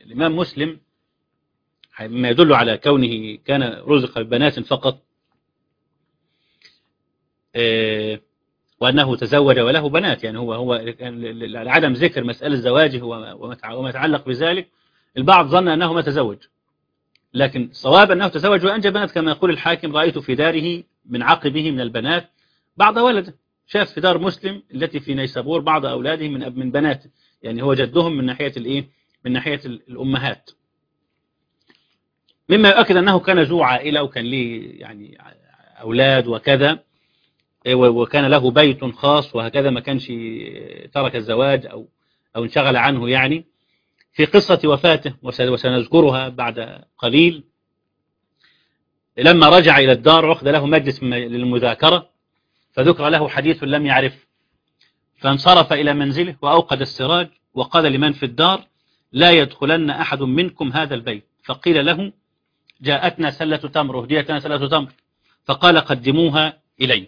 الإمام مسلم مما يدل على كونه كان رزق ببنات فقط آه، وأنه تزوج وله بنات يعني هو هو عدم ذكر مسألة زواجه وما وما يتعلق بذلك البعض ظن أنه ما تزوج لكن صواب أنه تزوج وأنجب بنات كما يقول الحاكم رأيت في داره من عقبه من البنات بعض ولده شاف في دار مسلم التي في نيسابور بعض أولاده من من بناته يعني هو جدهم من ناحية الإيه من ناحية الأمهات مما يؤكد أنه كان ذو عائلة وكان ليه يعني أولاد وكذا وكان له بيت خاص وهكذا ما كانش ترك الزواج أو أو انشغل عنه يعني في قصة وفاته وسنذكرها بعد قليل لما رجع إلى الدار عقد له مجلس للمذاكرة فذكر له حديث لم يعرف فانصرف إلى منزله وأوقد السراج وقال لمن في الدار لا يدخلن أحد منكم هذا البيت فقيل له جاءتنا سلة تمر وهديتنا سلة تمر فقال قدموها إلي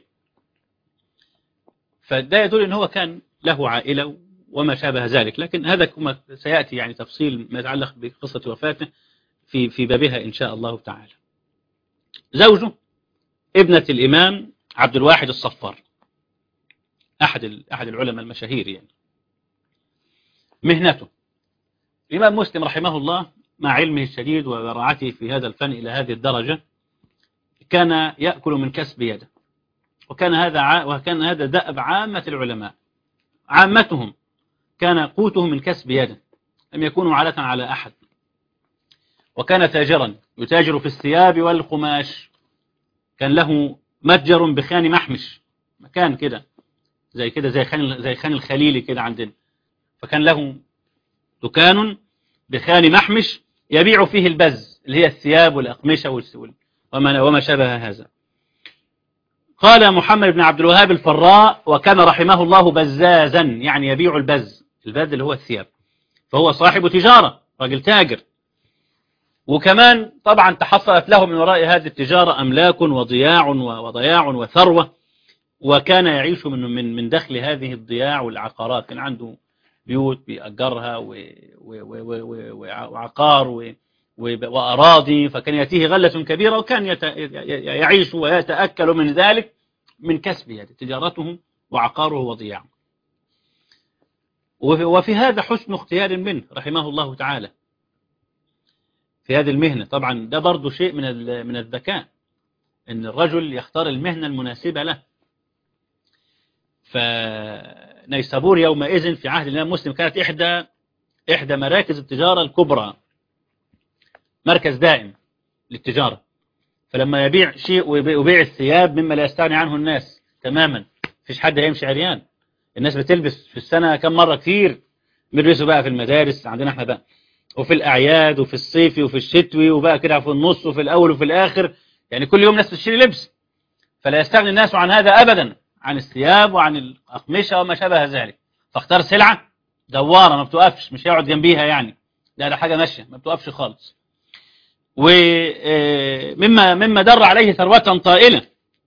فده يدل أن هو كان له عائلة وما شابه ذلك لكن هذا كما سيأتي يعني تفصيل ما يتعلق بقصة وفاته في في بابها إن شاء الله تعالى زوجه ابنة الإمام عبد الواحد الصفار أحد أحد العلماء المشاهير يعني مهنته الإمام مسلم رحمه الله مع علمه الشديد وبراعته في هذا الفن إلى هذه الدرجة كان يأكل من كسب يده وكان هذا وكان هذا دأب عامة العلماء عامتهم كان قوتهم من كسب يده لم يكونوا علة على أحد وكان تاجرا يتاجر في الثياب والقماش كان له متجر بخان محمش مكان كده زي كده زي خان زي خان الخليلي كده عندنا فكان له دكان بخان محمش يبيع فيه البز اللي هي الثياب والأقمشة والسول وما وما شابه هذا قال محمد بن عبد الوهاب الفراء وكان رحمه الله بزازا يعني يبيع البز البز اللي هو الثياب فهو صاحب تجارة راجل تاجر وكمان طبعا تحصلت له من وراء هذه التجارة أملاك وضياع وضياع وثروة وكان يعيش من من من دخل هذه الضياع والعقارات كان عنده بيوت بيأجرها وعقار وأراضي فكان يأتيه غلة كبيرة وكان يعيش ويتأكل من ذلك من كسبه تجارته وعقاره وضياعه وفي هذا حسن اختيار منه رحمه الله تعالى في هذه المهنة طبعا ده برضو شيء من من الذكاء ان الرجل يختار المهنة المناسبة له فنيسابور يومئذ في عهد الإمام مسلم كانت إحدى إحدى مراكز التجارة الكبرى مركز دائم للتجارة فلما يبيع شيء ويبيع الثياب مما لا يستغني عنه الناس تماما فيش حد هيمشي عريان الناس بتلبس في السنة كم مرة كتير بيلبسوا بقى في المدارس عندنا احنا بقى وفي الأعياد وفي الصيفي وفي الشتوي وبقى كده في النص وفي الأول وفي الآخر يعني كل يوم ناس بتشتري لبس فلا يستغني الناس عن هذا أبدا عن الثياب وعن الأقمشة وما شابه ذلك فاختار سلعة دوارة ما بتوقفش مش هيقعد جنبيها يعني لا ده حاجة ماشية ما بتوقفش خالص ومما مما در عليه ثروة طائلة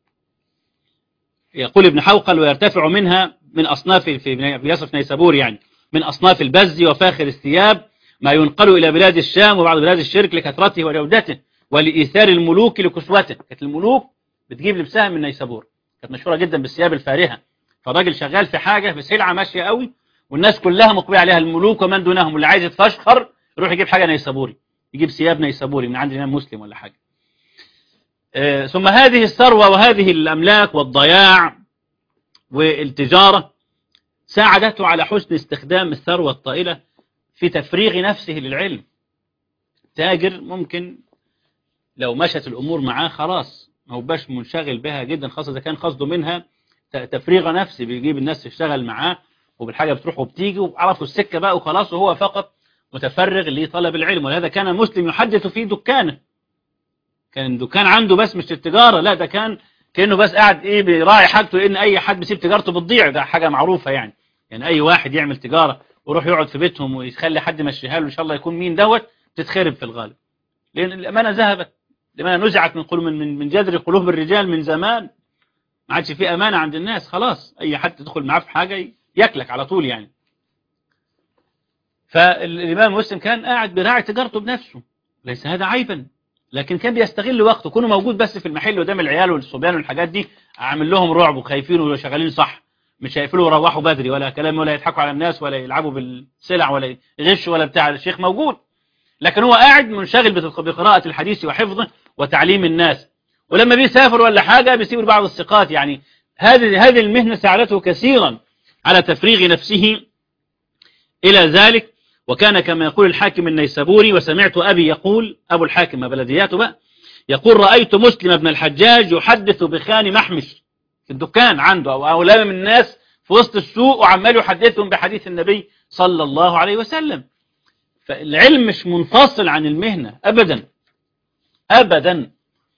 يقول ابن حوقل ويرتفع منها من أصناف في يصف نيسابور يعني من أصناف البز وفاخر الثياب ما ينقل إلى بلاد الشام وبعض بلاد الشرك لكثرته وجودته ولإيثار الملوك لكسوته كانت الملوك بتجيب لبسها من نيسابور كانت مشهورة جدا بالثياب الفارهة فالراجل شغال في حاجة في سلعة ماشية قوي والناس كلها مقبلة عليها الملوك ومن دونهم اللي عايز يتفشخر يروح يجيب حاجة نيسابوري يجيب ثياب نيسابوري من عند الإمام مسلم ولا حاجة آه ثم هذه الثروة وهذه الأملاك والضياع والتجارة ساعدته على حسن استخدام الثروة الطائلة في تفريغ نفسه للعلم تاجر ممكن لو مشت الأمور معاه خلاص ما هو باش منشغل بها جدا خاصة إذا كان قصده منها تفريغ نفسي بيجيب الناس تشتغل معاه وبالحاجة بتروح وبتيجي وعرفوا السكة بقى وخلاص وهو فقط متفرغ لطلب العلم ولهذا كان مسلم يحدث في دكانه كان دكان عنده بس مش التجارة لا ده كان كأنه بس قاعد ايه بيراعي حاجته لان اي حد بيسيب تجارته بتضيع ده حاجة معروفة يعني يعني اي واحد يعمل تجارة ويروح يقعد في بيتهم ويخلي حد يمشيها له ان شاء الله يكون مين دوت تتخرب في الغالب لان الامانة ذهبت الامانة نزعت من قلوب من من جذر قلوب الرجال من زمان ما عادش في امانة عند الناس خلاص اي حد تدخل معاه في حاجة ياكلك على طول يعني فالإمام مسلم كان قاعد براعي تجارته بنفسه ليس هذا عيبا لكن كان بيستغل وقته كونه موجود بس في المحل قدام العيال والصبيان والحاجات دي عامل لهم رعب وخايفين وشغالين صح مش هيقفلوا يروحوا بدري ولا كلام ولا يضحكوا على الناس ولا يلعبوا بالسلع ولا يغشوا ولا بتاع الشيخ موجود لكن هو قاعد منشغل بقراءة الحديث وحفظه وتعليم الناس ولما بيسافر ولا حاجة بيسيب بعض الثقات يعني هذه هذه المهنة ساعدته كثيرا على تفريغ نفسه إلى ذلك وكان كما يقول الحاكم النيسابوري وسمعت أبي يقول أبو الحاكم بلدياته بقى يقول رأيت مسلم بن الحجاج يحدث بخان محمش في الدكان عنده أو أولام من الناس في وسط السوق وعمال يحدثهم بحديث النبي صلى الله عليه وسلم فالعلم مش منفصل عن المهنة أبدا أبدا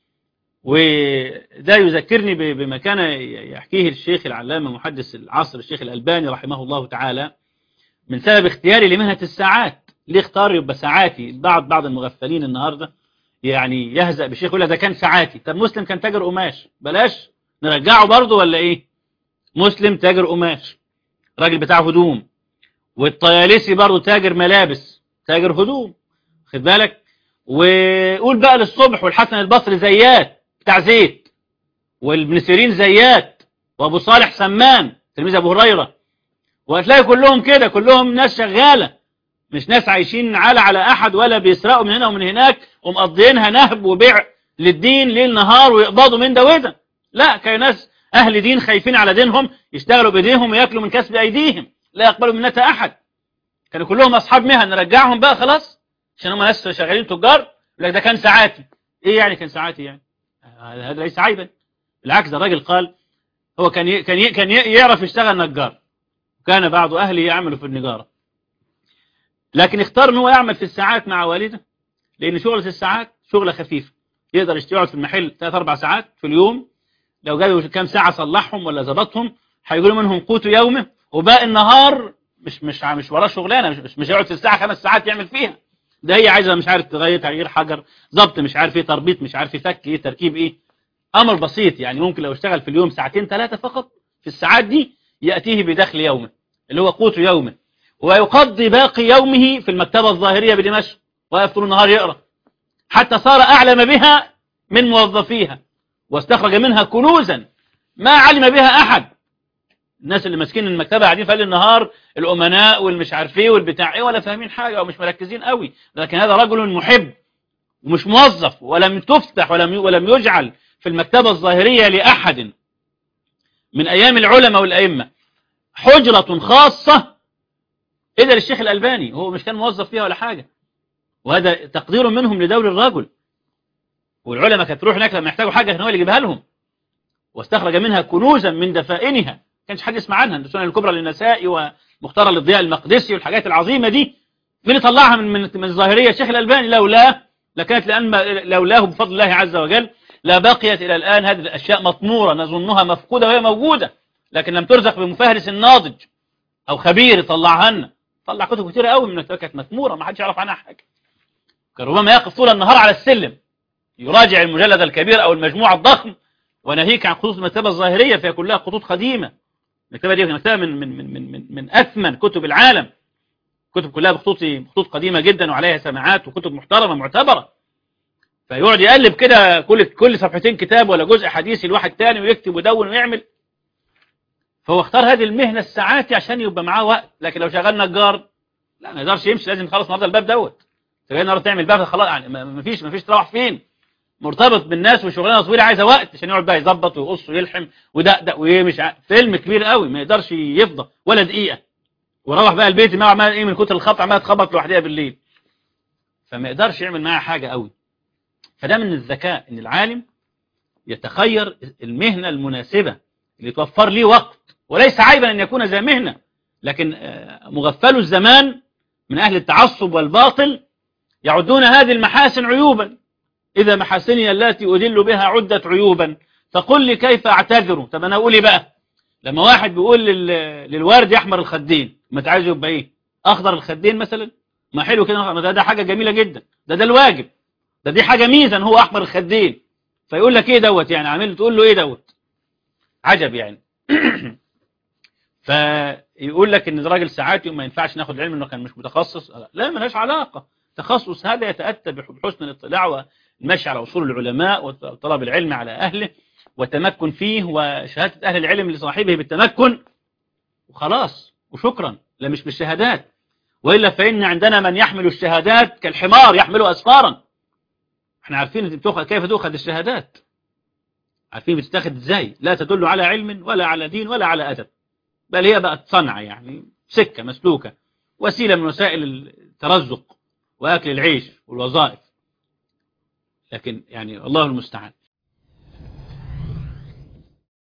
وده يذكرني بما كان يحكيه الشيخ العلامة محدث العصر الشيخ الألباني رحمه الله تعالى من سبب اختياري لمهنة الساعات ليه اختار يبقى ساعاتي بعض بعض المغفلين النهاردة يعني يهزأ بشيخ يقول ده كان ساعاتي طب مسلم كان تاجر قماش بلاش نرجعه برضه ولا ايه مسلم تاجر قماش راجل بتاع هدوم والطيالسي برضه تاجر ملابس تاجر هدوم خد بالك وقول بقى للصبح والحسن البصري زيات بتاع زيت والابن سيرين زيات وابو صالح سمان تلميذ ابو هريره وهتلاقي كلهم كده كلهم ناس شغاله مش ناس عايشين على على احد ولا بيسرقوا من هنا ومن هناك ومقضيينها نهب وبيع للدين ليل نهار ويقبضوا من ده وده لا كانوا ناس اهل دين خايفين على دينهم يشتغلوا بايديهم وياكلوا من كسب ايديهم لا يقبلوا منها احد كانوا كلهم اصحاب مهن نرجعهم بقى خلاص عشان هم ناس شغالين تجار لك ده كان ساعاتي ايه يعني كان ساعاتي يعني هذا ليس عيبا بالعكس ده الراجل قال هو كان ي... كان ي... كان ي... يعرف يشتغل نجار كان بعض اهله يعملوا في النجاره لكن اختار ان هو يعمل في الساعات مع والده لان شغله الساعات شغله خفيفه يقدر يقعد في المحل ثلاث اربع ساعات في اليوم لو جابوا كام ساعه صلحهم ولا ظبطهم هيقولوا منهم قوت يومه وباقي النهار مش مش مش وراه شغلانه مش مش يقعد في الساعه خمس ساعات يعمل فيها ده هي عايزه مش عارف تغير تغيير حجر ضبط مش عارف ايه تربيط مش عارف يفك ايه تركيب ايه امر بسيط يعني ممكن لو اشتغل في اليوم ساعتين ثلاثه فقط في الساعات دي ياتيه بدخل يومه اللي هو قوت يومه ويقضي باقي يومه في المكتبه الظاهريه بدمشق واقف طول النهار يقرا حتى صار اعلم بها من موظفيها واستخرج منها كنوزا ما علم بها احد الناس اللي ماسكين المكتبه قاعدين في النهار الامناء والمش عارف ايه والبتاع ايه ولا فاهمين حاجه او مش مركزين قوي لكن هذا رجل محب ومش موظف ولم تفتح ولم ولم يجعل في المكتبه الظاهريه لاحد من ايام العلماء والائمه حجره خاصه الا للشيخ الالباني هو مش كان موظف فيها ولا حاجه وهذا تقدير منهم لدور الرجل والعلماء كانت تروح هناك لما يحتاجوا حاجه كان هو اللي يجيبها لهم واستخرج منها كنوزا من دفائنها كانش حد يسمع عنها السنن الكبرى للنسائي ومختارة للضياء المقدسي والحاجات العظيمة دي مين طلعها من من من الظاهرية الشيخ الألباني لولاه لكانت لأن لولاه بفضل الله عز وجل لا بقيت إلى الآن هذه الأشياء مطمورة نظنها مفقودة وهي موجودة لكن لم ترزق بمفهرس ناضج أو خبير يطلعها لنا طلع كتب كتيرة قوي من كانت مثمورة ما حدش يعرف عنها حاجة كان ربما يقف طول النهار على السلم يراجع المجلد الكبير أو المجموع الضخم وناهيك عن خطوط المكتبة الظاهرية فهي كلها خطوط قديمة المكتبة دي مكتبة من من من من من, من أثمن كتب العالم كتب كلها بخطوط خطوط قديمة جدا وعليها سماعات وكتب محترمة معتبرة فيقعد يقلب كده كل كل صفحتين كتاب ولا جزء حديثي لواحد تاني ويكتب ويدون ويعمل فهو اختار هذه المهنة الساعاتي عشان يبقى معاه وقت لكن لو شغال نجار لا ما يقدرش يمشي لازم يخلص النهارده الباب دوت انت جاي النهارده تعمل باب خلاص يعني ما فيش ما فيش تروح فين مرتبط بالناس وشغلانه طويله عايزه وقت عشان يقعد بقى يظبط ويقص ويلحم ودقدق ومش فيلم كبير قوي ما يقدرش يفضى ولا دقيقه وروح بقى البيت ما عمال ايه من كتر الخبط عمال تخبط لوحدها بالليل فما يقدرش يعمل معاها حاجه قوي فده من الذكاء ان العالم يتخير المهنه المناسبه اللي توفر ليه وقت وليس عيبا ان يكون ذا مهنه لكن مغفل الزمان من اهل التعصب والباطل يعدون هذه المحاسن عيوبا إذا محاسني التي أدل بها عدة عيوبا فقل لي كيف أعتذر طب أنا أقول بقى لما واحد بيقول لل... للورد يحمر الخدين ما تعايز يبقى إيه أخضر الخدين مثلا ما حلو كده ده, ده حاجة جميلة جدا ده ده الواجب ده دي حاجة ميزة هو أحمر الخدين فيقول لك إيه دوت يعني عامل تقول له إيه دوت عجب يعني فيقول لك ان ده راجل ساعاتي وما ينفعش ناخد العلم انه كان مش متخصص لا ملهاش علاقه تخصص هذا يتاتى بحسن الاطلاع والمشي على اصول العلماء وطلب العلم على اهله وتمكن فيه وشهاده اهل العلم لصاحبه بالتمكن وخلاص وشكرا لا مش بالشهادات والا فان عندنا من يحمل الشهادات كالحمار يحمل اسفارا احنا عارفين بتأخذ كيف تؤخذ الشهادات عارفين بتتاخد ازاي لا تدل على علم ولا على دين ولا على ادب بل هي بقت صنعة يعني سكة مسلوكة وسيلة من وسائل الترزق وأكل العيش والوظائف لكن يعني الله المستعان